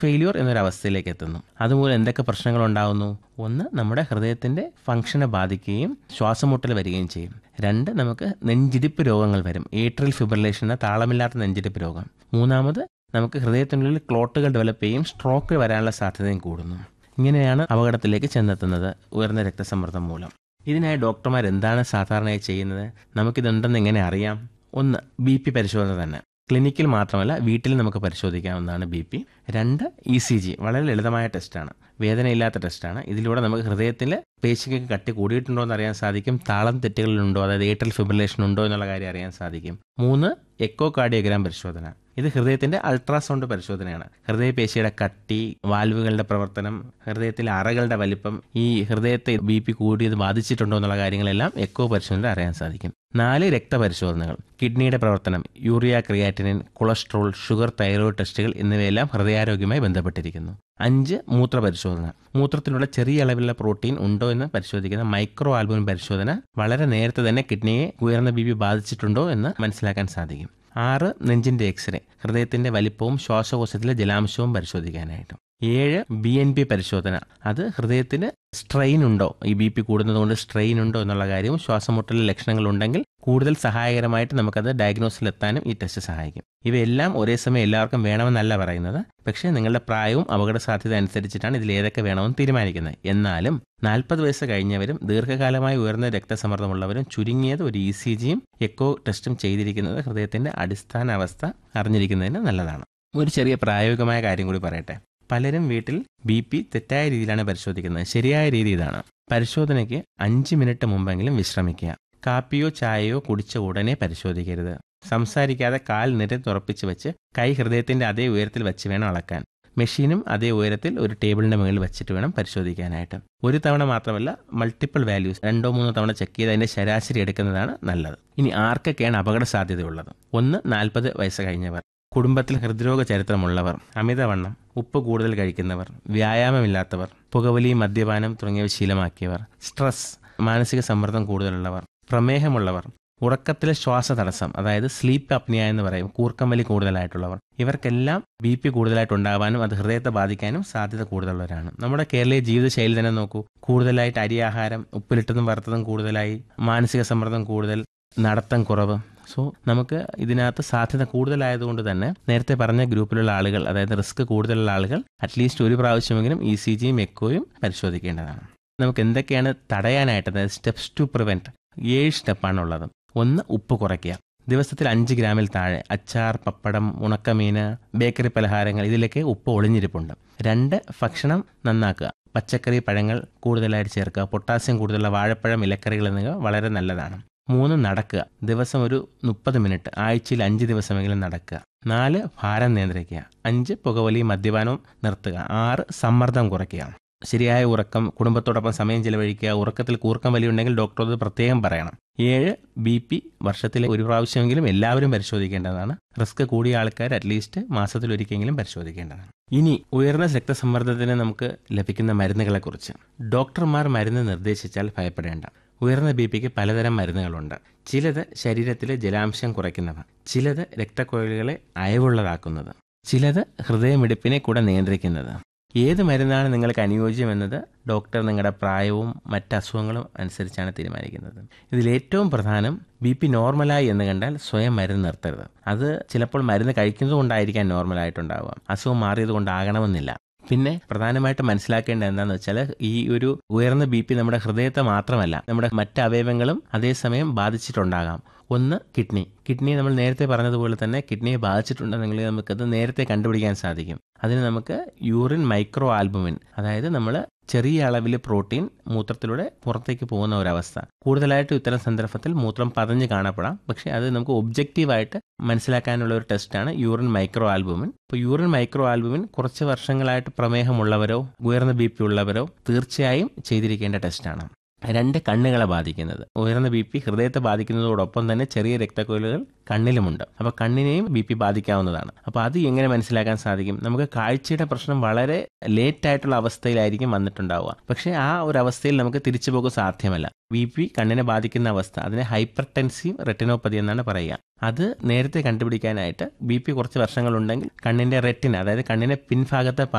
failure എന്നൊരവസ്ഥയിലേക്ക് എത്തുന്നു അതുമൂലം എന്തൊക്കെ പ്രശ്നങ്ങൾ ഉണ്ടാകുന്നു ഒന്ന് നമ്മുടെ ഹൃദയത്തിന്റെ ഫംഗ്ഷനെ ബാധിക്കുകയും ശ്വാസമുട്ടൽ വരികയും ചെയ്യും രണ്ട് നമുക്ക് നെഞ്ചിടിപ്പ് രോഗങ്ങൾ വരും ഏട്രിയൽ ഫിബ്രിലേഷൻ എന്ന താളമില്ലാത്ത നെഞ്ചിടിപ്പ് രോഗം മൂന്നാമത് നമുക്ക് ഹൃദയത്തിനുള്ളിൽ ക്ലോട്ടുകൾ ഡെവലപ്പ് ചെയ്യും സ്ട്രോക്ക് വരാനുള്ള സാധ്യതയും കൂടുന്നു ഇങ്ങനെയാണ് അപകടത്തിലേക്ക് ചെന്നെത്തുന്നത് ഉയർന്ന രക്തസമ്മർദ്ദം മൂലം ഇതിനായി ഡോക്ടർമാർ എന്താണ് സാധാരണയായി ചെയ്യുന്നത് നമുക്കിതുണ്ടെന്ന് എങ്ങനെ അറിയാം ഒന്ന് ബി പി പരിശോധന തന്നെ ക്ലിനിക്കിൽ മാത്രമല്ല വീട്ടിൽ നമുക്ക് പരിശോധിക്കാവുന്നതാണ് ബി പി രണ്ട് ഇ സി ജി വളരെ ലളിതമായ ടെസ്റ്റാണ് വേദനയില്ലാത്ത ടെസ്റ്റാണ് ഇതിലൂടെ നമുക്ക് ഹൃദയത്തിൽ പേശിക്ക് കട്ടി കൂടിയിട്ടുണ്ടോ എന്ന് അറിയാൻ സാധിക്കും താളം തെറ്റുകളിലുണ്ടോ അതായത് ഏട്രൽ ഫിബ്രിലേഷൻ ഉണ്ടോ എന്നുള്ള കാര്യം അറിയാൻ സാധിക്കും മൂന്ന് എക്കോ കാർഡിയോഗ്രാം പരിശോധന ഇത് ഹൃദയത്തിന്റെ അൾട്രാസൗണ്ട് പരിശോധനയാണ് ഹൃദയപേശിയുടെ കട്ടി വാൽവുകളുടെ പ്രവർത്തനം ഹൃദയത്തിലെ അറകളുടെ വലിപ്പം ഈ ഹൃദയത്തെ ബി പി കൂടിയത് ബാധിച്ചിട്ടുണ്ടോ എന്നുള്ള കാര്യങ്ങളെല്ലാം എക്കോ പരിശോധന അറിയാൻ സാധിക്കും നാല് രക്തപരിശോധനകൾ കിഡ്നിയുടെ പ്രവർത്തനം urea creatinine cholesterol sugar thyroid ടെസ്റ്റുകൾ എന്നിവയെല്ലാം ഹൃദയാരോഗ്യവുമായി ബന്ധപ്പെട്ടിരിക്കുന്നു അഞ്ച് മൂത്രപരിശോധന മൂത്രത്തിലുള്ള ചെറിയ അളവിലുള്ള പ്രോട്ടീൻ ഉണ്ടോ എന്ന് പരിശോധിക്കുന്ന മൈക്രോ ആൽബുമിൻ പരിശോധന വളരെ നേരത്തെ തന്നെ കിഡ്നിയെ ഉയർന്ന ബി പി ബാധിച്ചിട്ടുണ്ടോ എന്ന് മനസ്സിലാക്കാൻ സാധിക്കും ആറ് നെഞ്ചിന്റെ എക്സ്റേ ഹൃദയത്തിന്റെ വലിപ്പവും ശ്വാസകോശത്തിലെ ജലാംശവും പരിശോധിക്കാനായിട്ട് ഏഴ് ബി എൻ പി പരിശോധന അത് ഹൃദയത്തിന് സ്ട്രെയിൻ ഉണ്ടോ ഈ ബി പി കൂടുന്നതുകൊണ്ട് സ്ട്രെയിൻ ഉണ്ടോ എന്നുള്ള കാര്യവും ശ്വാസമുട്ടലിൽ ലക്ഷണങ്ങൾ ഉണ്ടെങ്കിൽ കൂടുതൽ സഹായകരമായിട്ട് നമുക്കത് ഡയഗ്നോസിൽ എത്താനും ഈ ടെസ്റ്റ് സഹായിക്കും ഇവയെല്ലാം ഒരേ സമയം എല്ലാവർക്കും വേണമെന്നല്ല പറയുന്നത് പക്ഷേ നിങ്ങളുടെ പ്രായവും അപകട സാധ്യത അനുസരിച്ചിട്ടാണ് ഇതിൽ ഏതൊക്കെ വേണമെന്ന് തീരുമാനിക്കുന്നത് എന്നാലും നാൽപ്പത് വയസ്സ് കഴിഞ്ഞവരും ദീർഘകാലമായി ഉയർന്ന രക്തസമ്മർദ്ദമുള്ളവരും ചുരുങ്ങിയത് ഒരു ഇ സി ജിയും എക്കോ ടെസ്റ്റും ചെയ്തിരിക്കുന്നത് ഹൃദയത്തിന്റെ അടിസ്ഥാന അവസ്ഥ അറിഞ്ഞിരിക്കുന്നതിന് നല്ലതാണ് ഒരു ചെറിയ പ്രായോഗികമായ കാര്യം കൂടി പറയട്ടെ പലരും വീട്ടിൽ ബി പി തെറ്റായ രീതിയിലാണ് പരിശോധിക്കുന്നത് ശരിയായ രീതി ഇതാണ് പരിശോധനയ്ക്ക് അഞ്ച് മിനിറ്റ് മുമ്പെങ്കിലും വിശ്രമിക്കുക കാപ്പിയോ ചായയോ കുടിച്ച ഉടനെ പരിശോധിക്കരുത് സംസാരിക്കാതെ കാൽ നിരത്തുറപ്പിച്ച് വെച്ച് കൈ ഹൃദയത്തിന്റെ അതേ ഉയരത്തിൽ വെച്ച് വേണം അളക്കാൻ മെഷീനും അതേ ഉയരത്തിൽ ഒരു ടേബിളിന്റെ മുകളിൽ വെച്ചിട്ട് വേണം പരിശോധിക്കാനായിട്ട് ഒരു തവണ മാത്രമല്ല മൾട്ടിപ്പിൾ വാല്യൂസ് രണ്ടോ മൂന്നോ തവണ ചെക്ക് ചെയ്ത് അതിന്റെ ശരാശരി എടുക്കുന്നതാണ് നല്ലത് ഇനി ആർക്കൊക്കെയാണ് അപകട സാധ്യതയുള്ളത് ഒന്ന് നാൽപ്പത് വയസ്സ് കഴിഞ്ഞവർ കുടുംബത്തിൽ ഹൃദ്രോഗ ചരിത്രമുള്ളവർ അമിതവണ്ണം ഉപ്പ് കൂടുതൽ കഴിക്കുന്നവർ വ്യായാമമില്ലാത്തവർ പുകവലി മദ്യപാനം തുടങ്ങിയവ ശീലമാക്കിയവർ സ്ട്രെസ് മാനസിക സമ്മർദ്ദം കൂടുതലുള്ളവർ പ്രമേഹമുള്ളവർ ഉറക്കത്തിലെ ശ്വാസ തടസ്സം അതായത് സ്ലീപ്പ് അപ്നിയ എന്ന് പറയും കൂർക്കം വലി കൂടുതലായിട്ടുള്ളവർ ഇവർക്കെല്ലാം ബി പി കൂടുതലായിട്ട് ഉണ്ടാവാനും അത് ഹൃദയത്തെ ബാധിക്കാനും സാധ്യത കൂടുതലുള്ളവരാണ് നമ്മുടെ കേരളീയ ജീവിതശൈലി തന്നെ നോക്കൂ കൂടുതലായിട്ട് അരിയാഹാരം ഉപ്പിലിട്ടതും വറുത്തതും കൂടുതലായി മാനസിക സമ്മർദ്ദം കൂടുതൽ നടത്തം കുറവ് സോ നമുക്ക് ഇതിനകത്ത് സാധ്യത കൂടുതലായതുകൊണ്ട് തന്നെ നേരത്തെ പറഞ്ഞ ഗ്രൂപ്പിലുള്ള ആളുകൾ അതായത് റിസ്ക് കൂടുതലുള്ള ആളുകൾ അറ്റ്ലീസ്റ്റ് ഒരു പ്രാവശ്യമെങ്കിലും ഇ സി ജിയും എക്കോയും പരിശോധിക്കേണ്ടതാണ് നമുക്ക് എന്തൊക്കെയാണ് തടയാനായിട്ട് അതായത് സ്റ്റെപ്സ് ടു പ്രിവെന്റ് ഏഴ് സ്റ്റെപ്പാണുള്ളത് ഒന്ന് ഉപ്പ് കുറയ്ക്കുക ദിവസത്തിൽ അഞ്ച് ഗ്രാമിൽ താഴെ അച്ചാർ പപ്പടം ഉണക്കമീന് ബേക്കറി പലഹാരങ്ങൾ ഇതിലൊക്കെ ഉപ്പ് ഒളിഞ്ഞിരിപ്പുണ്ട് രണ്ട് ഭക്ഷണം നന്നാക്കുക പച്ചക്കറി പഴങ്ങൾ കൂടുതലായിട്ട് ചേർക്കുക പൊട്ടാസ്യം കൂടുതലുള്ള വാഴപ്പഴം ഇലക്കറികൾ എന്നിവ വളരെ നല്ലതാണ് മൂന്ന് നടക്കുക ദിവസം ഒരു മുപ്പത് മിനിറ്റ് ആഴ്ചയിൽ അഞ്ച് ദിവസമെങ്കിലും നടക്കുക നാല് ഭാരം നിയന്ത്രിക്കുക അഞ്ച് പുകവലി മദ്യപാനവും നിർത്തുക ആറ് സമ്മർദ്ദം കുറയ്ക്കുക ശരിയായ ഉറക്കം കുടുംബത്തോടൊപ്പം സമയം ചെലവഴിക്കുക ഉറക്കത്തിൽ കൂർക്കം വലിയുണ്ടെങ്കിൽ ഡോക്ടറോട് പ്രത്യേകം പറയണം ഏഴ് ബി പി വർഷത്തിലെ ഒരു പ്രാവശ്യമെങ്കിലും എല്ലാവരും പരിശോധിക്കേണ്ടതാണ് റിസ്ക് കൂടിയ ആൾക്കാർ അറ്റ്ലീസ്റ്റ് മാസത്തിൽ ഒരിക്കലെങ്കിലും പരിശോധിക്കേണ്ടതാണ് ഇനി ഉയർന്ന രക്തസമ്മർദ്ദത്തിന് നമുക്ക് ലഭിക്കുന്ന മരുന്നുകളെക്കുറിച്ച് ഡോക്ടർമാർ മരുന്ന് നിർദ്ദേശിച്ചാൽ ഭയപ്പെടേണ്ട ഉയർന്ന ബി പിക്ക് പലതരം മരുന്നുകളുണ്ട് ചിലത് ശരീരത്തിലെ ജലാംശം കുറയ്ക്കുന്നവ ചിലത് രക്തക്കുഴലുകളെ അയവുള്ളതാക്കുന്നത് ചിലത് ഹൃദയമിടിപ്പിനെ കൂടെ നിയന്ത്രിക്കുന്നത് ഏത് മരുന്നാണ് നിങ്ങൾക്ക് അനുയോജ്യമെന്നത് ഡോക്ടർ നിങ്ങളുടെ പ്രായവും മറ്റ് അസുഖങ്ങളും അനുസരിച്ചാണ് തീരുമാനിക്കുന്നത് ഇതിൽ ഏറ്റവും പ്രധാനം ബി പി നോർമലായി എന്ന് കണ്ടാൽ സ്വയം മരുന്ന് നിർത്തരുത് അത് ചിലപ്പോൾ മരുന്ന് കഴിക്കുന്നത് കൊണ്ടായിരിക്കാം നോർമലായിട്ടുണ്ടാവുക അസുഖം മാറിയത് കൊണ്ടാകണമെന്നില്ല പിന്നെ പ്രധാനമായിട്ട് മനസ്സിലാക്കേണ്ടത് എന്താണെന്ന് വെച്ചാൽ ഈ ഒരു ഉയർന്ന ബി പി നമ്മുടെ ഹൃദയത്തെ മാത്രമല്ല നമ്മുടെ മറ്റ് അവയവങ്ങളും അതേസമയം ബാധിച്ചിട്ടുണ്ടാകാം ഒന്ന് കിഡ്നി കിഡ്നി നമ്മൾ നേരത്തെ പറഞ്ഞതുപോലെ തന്നെ കിഡ്നിയെ ബാധിച്ചിട്ടുണ്ടെങ്കിൽ നമുക്കത് നേരത്തെ കണ്ടുപിടിക്കാൻ സാധിക്കും അതിന് നമുക്ക് യൂറിൻ മൈക്രോ ആൽബുമിൻ അതായത് നമ്മൾ ചെറിയ അളവിൽ പ്രോട്ടീൻ മൂത്രത്തിലൂടെ പുറത്തേക്ക് പോകുന്ന ഒരവസ്ഥ കൂടുതലായിട്ട് ഇത്തരം സന്ദർഭത്തിൽ മൂത്രം പതഞ്ഞ് കാണപ്പെടാം പക്ഷേ അത് നമുക്ക് ഒബ്ജക്റ്റീവായിട്ട് മനസ്സിലാക്കാനുള്ള ഒരു ടെസ്റ്റാണ് യൂറിൻ മൈക്രോ ആൽബുമിൻ ഇപ്പോൾ യൂറിൻ മൈക്രോ ആൽബുമിൻ കുറച്ച് വർഷങ്ങളായിട്ട് പ്രമേഹമുള്ളവരോ ഉയർന്ന ബി പി ഉള്ളവരോ തീർച്ചയായും ചെയ്തിരിക്കേണ്ട ടെസ്റ്റാണ് രണ്ട് കണ്ണുകളെ ബാധിക്കുന്നത് ഉയർന്ന ബി പി ഹൃദയത്തെ ബാധിക്കുന്നതോടൊപ്പം തന്നെ ചെറിയ രക്തക്കൊഴലുകൾ കണ്ണിലുമുണ്ട് അപ്പോൾ കണ്ണിനെയും ബി പി ബാധിക്കാവുന്നതാണ് അപ്പോൾ അത് എങ്ങനെ മനസ്സിലാക്കാൻ സാധിക്കും നമുക്ക് കാഴ്ചയുടെ പ്രശ്നം വളരെ ലേറ്റ് ആയിട്ടുള്ള അവസ്ഥയിലായിരിക്കും വന്നിട്ടുണ്ടാവുക പക്ഷേ ആ ഒരു അവസ്ഥയിൽ നമുക്ക് തിരിച്ചു പോകുക സാധ്യമല്ല ബി പി കണ്ണിനെ ബാധിക്കുന്ന അവസ്ഥ അതിനെ ഹൈപ്പർ ടെൻസീവ് റെറ്റിനോപ്പതി എന്നാണ് പറയുക അത് നേരത്തെ കണ്ടുപിടിക്കാനായിട്ട് ബി പി കുറച്ച് വർഷങ്ങളുണ്ടെങ്കിൽ കണ്ണിന്റെ റെറ്റിന അതായത് കണ്ണിന്റെ പിൻഭാഗത്തെ